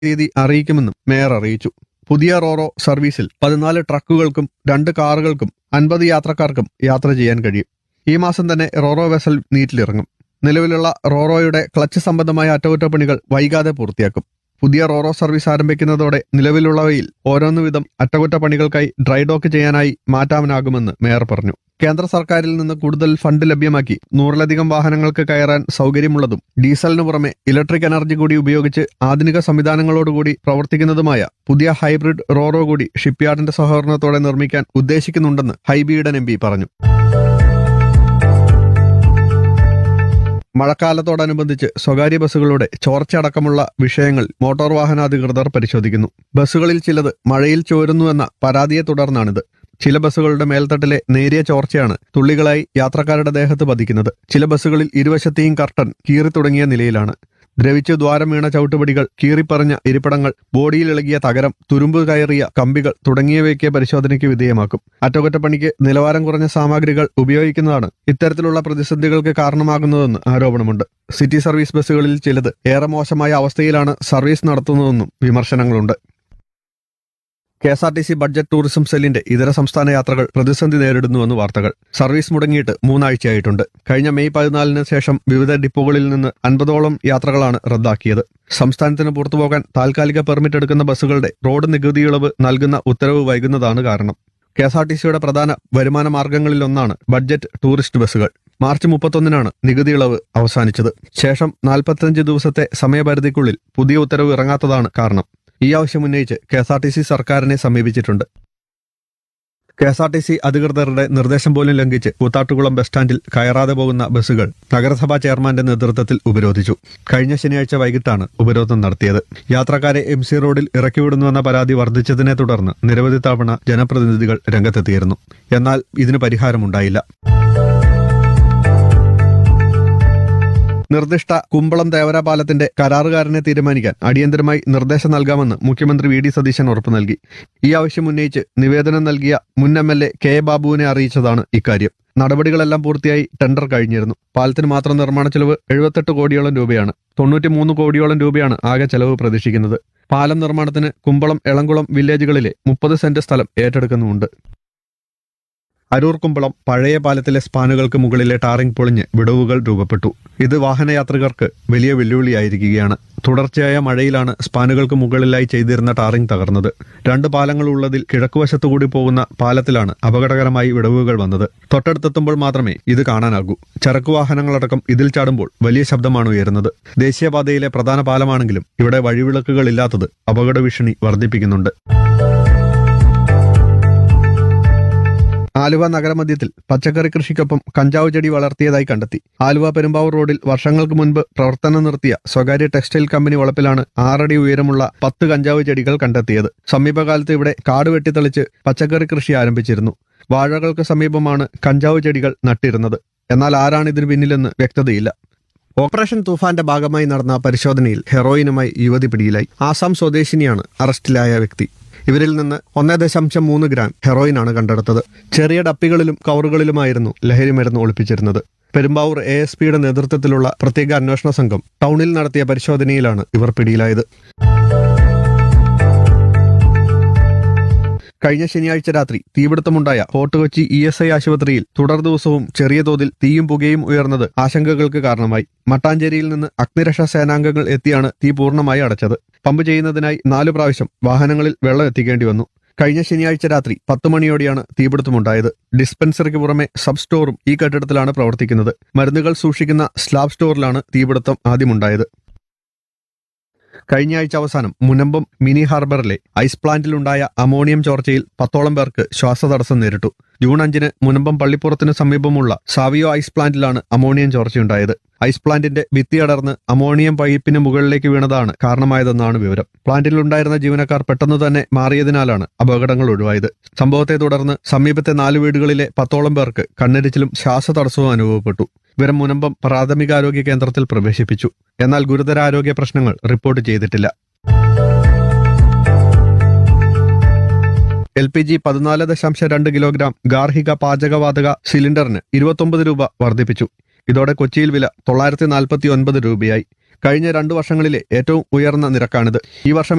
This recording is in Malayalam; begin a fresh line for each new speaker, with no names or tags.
തീയതി അറിയിക്കുമെന്നും മേയർ അറിയിച്ചു പുതിയ റോറോ സർവീസിൽ പതിനാല് ട്രക്കുകൾക്കും രണ്ട് കാറുകൾക്കും അൻപത് യാത്രക്കാർക്കും യാത്ര ചെയ്യാൻ കഴിയും ഈ മാസം തന്നെ റോറോ വെസൽ നീറ്റിലിറങ്ങും നിലവിലുള്ള റോറോയുടെ ക്ലച്ച് സംബന്ധമായ അറ്റകുറ്റപ്പണികൾ വൈകാതെ പൂർത്തിയാക്കും പുതിയ റോറോ സർവീസ് ആരംഭിക്കുന്നതോടെ നിലവിലുള്ളവയിൽ ഓരോന്ന് വിധം അറ്റകുറ്റപ്പണികൾക്കായി ഡ്രൈ ഡോക്ക് ചെയ്യാനായി മാറ്റാനാകുമെന്ന് മേയർ പറഞ്ഞു കേന്ദ്ര സർക്കാരിൽ നിന്ന് കൂടുതൽ ഫണ്ട് ലഭ്യമാക്കി നൂറിലധികം വാഹനങ്ങൾക്ക് കയറാൻ സൗകര്യമുള്ളതും ഡീസലിന് പുറമെ ഇലക്ട്രിക് എനർജി കൂടി ഉപയോഗിച്ച് ആധുനിക സംവിധാനങ്ങളോടുകൂടി പ്രവർത്തിക്കുന്നതുമായ പുതിയ ഹൈബ്രിഡ് റോറോ കൂടി ഷിപ്പ്യാർഡിന്റെ സഹകരണത്തോടെ നിർമ്മിക്കാൻ ഉദ്ദേശിക്കുന്നുണ്ടെന്ന് ഹൈബീഡൻ എം പറഞ്ഞു മഴക്കാലത്തോടനുബന്ധിച്ച് സ്വകാര്യ ബസ്സുകളുടെ ചോർച്ചയടക്കമുള്ള വിഷയങ്ങൾ മോട്ടോർ വാഹനാധികൃതർ പരിശോധിക്കുന്നു ബസ്സുകളിൽ ചിലത് മഴയിൽ ചോരുന്നുവെന്ന പരാതിയെ തുടർന്നാണിത് ചില ബസ്സുകളുടെ മേൽത്തട്ടിലെ നേരിയ ചോർച്ചയാണ് തുള്ളികളായി യാത്രക്കാരുടെ ദേഹത്ത് പതിക്കുന്നത് ചില ബസ്സുകളിൽ ഇരുവശത്തെയും കർട്ടൻ കീറി തുടങ്ങിയ നിലയിലാണ് ദ്രവിച്ച് ദ്വാരം വീണ ചവിട്ടുപടികൾ കീറിപ്പറഞ്ഞ ഇരിപ്പിടങ്ങൾ ബോഡിയിൽ ഇളകിയ തകരം തുരുമ്പ് കയറിയ കമ്പികൾ തുടങ്ങിയവയൊക്കെ പരിശോധനയ്ക്ക് വിധേയമാക്കും അറ്റകുറ്റപ്പണിക്ക് നിലവാരം കുറഞ്ഞ സാമഗ്രികൾ ഉപയോഗിക്കുന്നതാണ് ഇത്തരത്തിലുള്ള പ്രതിസന്ധികൾക്ക് കാരണമാകുന്നതെന്ന് ആരോപണമുണ്ട് സിറ്റി സർവീസ് ബസ്സുകളിൽ ചിലത് ഏറെ മോശമായ അവസ്ഥയിലാണ് സർവീസ് നടത്തുന്നതെന്നും വിമർശനങ്ങളുണ്ട് K S R T C budget tourism സെല്ലിന്റെ ഇതര സംസ്ഥാന യാത്രകൾ പ്രതിസന്ധി നേരിടുന്നുവെന്ന് വാർത്തകൾ സർവീസ് മുടങ്ങിയിട്ട് മൂന്നാഴ്ചയായിട്ടുണ്ട് കഴിഞ്ഞ മെയ് പതിനാലിന് ശേഷം വിവിധ ഡിപ്പോകളിൽ നിന്ന് അൻപതോളം യാത്രകളാണ് റദ്ദാക്കിയത് സംസ്ഥാനത്തിന് പുറത്തുപോകാൻ താൽക്കാലിക പെർമിറ്റ് എടുക്കുന്ന ബസ്സുകളുടെ റോഡ് നികുതി ഇളവ് നൽകുന്ന ഉത്തരവ് വൈകുന്നതാണ് കാരണം കെ എസ് ആർ ടി സിയുടെ പ്രധാന വരുമാന മാർഗങ്ങളിലൊന്നാണ് ബഡ്ജറ്റ് ടൂറിസ്റ്റ് ബസ്സുകൾ മാർച്ച് മുപ്പത്തൊന്നിനാണ് നികുതി ഇളവ് അവസാനിച്ചത് ശേഷം നാൽപ്പത്തഞ്ച് ദിവസത്തെ സമയപരിധിക്കുള്ളിൽ പുതിയ ഉത്തരവ് ഇറങ്ങാത്തതാണ് കാരണം ഈ ആവശ്യം ഉന്നയിച്ച് K S R T C സർക്കാരിനെ സമീപിച്ചിട്ടുണ്ട് K S R T C അധികൃതരുടെ നിർദ്ദേശം പോലും ലംഘിച്ച് കൂത്താട്ടുകുളം ബസ് സ്റ്റാൻഡിൽ കയറാതെ പോകുന്ന ബസ്സുകൾ നഗരസഭാ ചെയർമാന്റെ നേതൃത്വത്തിൽ ഉപരോധിച്ചു കഴിഞ്ഞ ശനിയാഴ്ച വൈകിട്ടാണ് ഉപരോധം നടത്തിയത് യാത്രക്കാരെ എം സി റോഡിൽ ഇറക്കിവിടുന്നുവെന്ന പരാതി വർദ്ധിച്ചതിനെ തുടർന്ന് നിരവധി തവണ ജനപ്രതിനിധികൾ രംഗത്തെത്തിയിരുന്നു എന്നാൽ ഇതിന് പരിഹാരമുണ്ടായില്ല നിർദ്ദിഷ്ട കുമ്പളം തേവര പാലത്തിന്റെ കരാറുകാരനെ തീരുമാനിക്കാൻ അടിയന്തരമായി നിർദ്ദേശം നൽകാമെന്ന് മുഖ്യമന്ത്രി വി ഡി സതീശൻ ഉറപ്പു നൽകി ഈ ആവശ്യം ഉന്നയിച്ച് നിവേദനം നൽകിയ മുൻ എം എൽ എ കെ ബാബുവിനെ അറിയിച്ചതാണ് ഇക്കാര്യം നടപടികളെല്ലാം പൂർത്തിയായി ടെൻഡർ കഴിഞ്ഞിരുന്നു പാലത്തിന് മാത്രം നിർമ്മാണ ചെലവ് എഴുപത്തെട്ട് കോടിയോളം രൂപയാണ് തൊണ്ണൂറ്റിമൂന്ന് കോടിയോളം രൂപയാണ് ആകെ ചെലവ് പ്രതീക്ഷിക്കുന്നത് പാലം നിർമ്മാണത്തിന് കുമ്പളം എളംകുളം വില്ലേജുകളിലെ മുപ്പത് സെന്റ് സ്ഥലം ഏറ്റെടുക്കുന്നുമുണ്ട് അരൂർ കുമ്പളം പഴയ പാലത്തിലെ സ്പാനുകൾക്ക് മുകളിലെ ടാറിംഗ് പൊളിഞ്ഞ് വിടവുകൾ രൂപപ്പെട്ടു ഇത് വാഹനയാത്രികർക്ക് വലിയ വെല്ലുവിളിയായിരിക്കുകയാണ് തുടർച്ചയായ മഴയിലാണ് സ്പാനുകൾക്ക് മുകളിലായി ചെയ്തിരുന്ന ടാറിംഗ് തകർന്നത് രണ്ട് പാലങ്ങളുള്ളതിൽ കിഴക്കുവശത്തുകൂടി പോകുന്ന പാലത്തിലാണ് അപകടകരമായി വിടവുകൾ വന്നത് തൊട്ടടുത്തെത്തുമ്പോൾ മാത്രമേ ഇത് കാണാനാകൂ ചരക്കു വാഹനങ്ങളടക്കം ഇതിൽ ചാടുമ്പോൾ വലിയ ശബ്ദമാണ് ഉയരുന്നത് ദേശീയപാതയിലെ പ്രധാന പാലമാണെങ്കിലും ഇവിടെ വഴിവിളക്കുകൾ ഇല്ലാത്തത് അപകട ഭീഷണി വർദ്ധിപ്പിക്കുന്നുണ്ട് ആലുവ നഗരമധ്യത്തിൽ പച്ചക്കറി കൃഷിക്കൊപ്പം കഞ്ചാവ് ചെടി വളർത്തിയതായി കണ്ടെത്തി ആലുവ പെരുമ്പാവൂർ റോഡിൽ വർഷങ്ങൾക്ക് മുൻപ് പ്രവർത്തനം നിർത്തിയ സ്വകാര്യ ടെക്സ്റ്റൈൽ കമ്പനി വളപ്പിലാണ് ആറടി ഉയരമുള്ള പത്ത് കഞ്ചാവ് ചെടികൾ കണ്ടെത്തിയത് സമീപകാലത്ത് ഇവിടെ കാട് വെട്ടിത്തെളിച്ച് പച്ചക്കറി കൃഷി ആരംഭിച്ചിരുന്നു വാഴകൾക്ക് സമീപമാണ് കഞ്ചാവ് ചെടികൾ നട്ടിരുന്നത് എന്നാൽ ആരാണ് ഇതിന് പിന്നിലെന്ന് വ്യക്തതയില്ല ഓപ്പറേഷൻ തൂഫാന്റെ ഭാഗമായി നടന്ന പരിശോധനയിൽ ഹെറോയിനുമായി യുവതി പിടിയിലായി ആസാം സ്വദേശിനിയാണ് അറസ്റ്റിലായ വ്യക്തി ഇവരിൽ നിന്ന് ഒന്നേ ദശാംശം മൂന്ന് ഗ്രാം ഹെറോയിനാണ് കണ്ടെടുത്തത് ചെറിയ ഡപ്പികളിലും കവറുകളിലുമായിരുന്നു ലഹരി മരുന്ന് ഒളിപ്പിച്ചിരുന്നത് പെരുമ്പാവൂർ എ എസ് പിയുടെ നേതൃത്വത്തിലുള്ള പ്രത്യേക അന്വേഷണ സംഘം ടൗണിൽ നടത്തിയ പരിശോധനയിലാണ് ഇവർ പിടിയിലായത് കഴിഞ്ഞ ശനിയാഴ്ച രാത്രി തീപിടുത്തമുണ്ടായ Fort Kochi E S I ആശുപത്രിയിൽ തുടർ ദിവസവും ചെറിയ തോതിൽ തീയും പുകയും ഉയർന്നത് ആശങ്കകൾക്ക് കാരണമായി മട്ടാഞ്ചേരിയിൽ നിന്ന് അഗ്നിരക്ഷാ സേനാംഗങ്ങൾ എത്തിയാണ് തീ പൂർണ്ണമായി അടച്ചത് പമ്പ് ചെയ്യുന്നതിനായി നാലു പ്രാവശ്യം വാഹനങ്ങളിൽ വെള്ളം എത്തിക്കേണ്ടി വന്നു കഴിഞ്ഞ ശനിയാഴ്ച രാത്രി പത്ത് മണിയോടെയാണ് തീപിടുത്തമുണ്ടായത് ഡിസ്പെൻസറിക്ക് പുറമെ സബ് സ്റ്റോറും ഈ കെട്ടിടത്തിലാണ് പ്രവർത്തിക്കുന്നത് മരുന്നുകൾ സൂക്ഷിക്കുന്ന സ്ലാബ് സ്റ്റോറിലാണ് തീപിടുത്തം ആദ്യമുണ്ടായത് കഴിഞ്ഞ ആഴ്ച അവസാനം മുനമ്പം മിനി ഹാർബറിലെ ഐസ് പ്ലാന്റിലുണ്ടായ അമോണിയം ചോർച്ചയിൽ പത്തോളം പേർക്ക് ശ്വാസതടസ്സം നേരിട്ടു ജൂൺ അഞ്ചിന് മുനമ്പം പള്ളിപ്പുറത്തിന് സമീപമുള്ള സാവിയോ ഐസ് പ്ലാന്റിലാണ് അമോണിയം ചോർച്ചയുണ്ടായത് ഐസ് പ്ലാന്റിന്റെ ഭിത്തിയടർന്ന് അമോണിയം പൈപ്പിന് മുകളിലേക്ക് വീണതാണ് കാരണമായതെന്നാണ് വിവരം പ്ലാന്റിലുണ്ടായിരുന്ന ജീവനക്കാർ പെട്ടെന്ന് തന്നെ മാറിയതിനാലാണ് അപകടങ്ങൾ ഒഴിവായത് സംഭവത്തെ തുടർന്ന് സമീപത്തെ നാല് വീടുകളിലെ പത്തോളം പേർക്ക് കണ്ണെരിച്ചിലും ശ്വാസതടസ്സവും അനുഭവപ്പെട്ടു ഇവരെ മുനമ്പം പ്രാഥമികാരോഗ്യ കേന്ദ്രത്തിൽ പ്രവേശിപ്പിച്ചു എന്നാൽ ഗുരുതര ആരോഗ്യ പ്രശ്നങ്ങൾ റിപ്പോർട്ട് ചെയ്തിട്ടില്ല എൽ പി ജി പതിനാല് ദശാംശം രണ്ട് കിലോഗ്രാം ഗാർഹിക പാചകവാതക സിലിണ്ടറിന് ഇരുപത്തൊമ്പത് രൂപ വർദ്ധിപ്പിച്ചു ഇതോടെ കൊച്ചിയിൽ വില തൊള്ളായിരത്തി നാൽപ്പത്തി ഒൻപത് രൂപയായി കഴിഞ്ഞ രണ്ടു വർഷങ്ങളിലെ ഏറ്റവും ഉയർന്ന നിരക്കാണിത് ഈ വർഷം